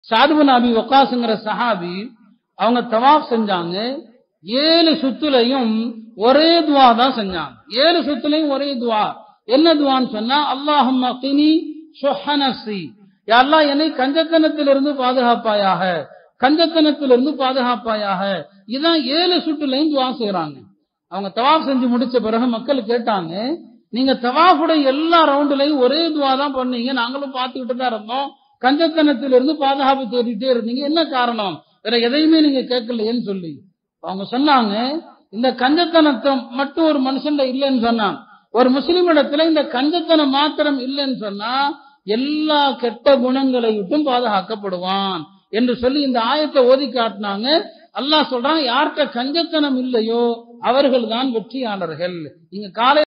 சாதுபன் அபி வக்காசுங்கிற சஹாபி அவங்க தவாப் செஞ்சாங்க ஏழு சுத்துலையும் ஒரே துவா தான் செஞ்சாங்க ஏழு சுத்துலையும் ஒரே துவா என்ன துவான்னு சொன்னா அல்லாஹும் கினி ஷொஹனசி அல்லாஹ் என்னை கஞ்சத்தனத்திலிருந்து பாதுகாப்பாயாக கஞ்சத்தனத்திலிருந்து பாதுகாப்பாயாக இதான் ஏழு சுற்றுலையும் துவா செய்யறாங்க அவங்க தவாப் செஞ்சு முடிச்ச பிறகு மக்கள் கேட்டாங்க நீங்க தவாஃபுடைய எல்லா ரவுண்டுலையும் ஒரே துவா தான் பண்ணீங்க நாங்களும் பார்த்துக்கிட்டு தான் இருந்தோம் கஞ்சத்தனத்திலிருந்து பாதுகாப்பு தேடிட்டே இருந்தீங்க என்ன காரணம் வேற எதையுமே நீங்க கேட்கலையேன்னு சொல்லி அவங்க சொன்னாங்க இந்த கஞ்சத்தனத்தை மட்டும் ஒரு மனுஷன் இல்லைன்னு சொன்னான் ஒரு முஸ்லிம் இடத்துல இந்த கஞ்சத்தனம் மாத்திரம் இல்லைன்னு சொன்னா எல்லா கெட்ட குணங்களை விட்டும் பாதுகாக்கப்படுவான் என்று சொல்லி இந்த ஆயத்தை ஓதி காட்டினாங்க அல்லாஹ் சொல்றான் யார்கிட்ட கஞ்சத்தனம் இல்லையோ அவர்கள் தான் வெற்றியாளர்கள் நீங்க காலை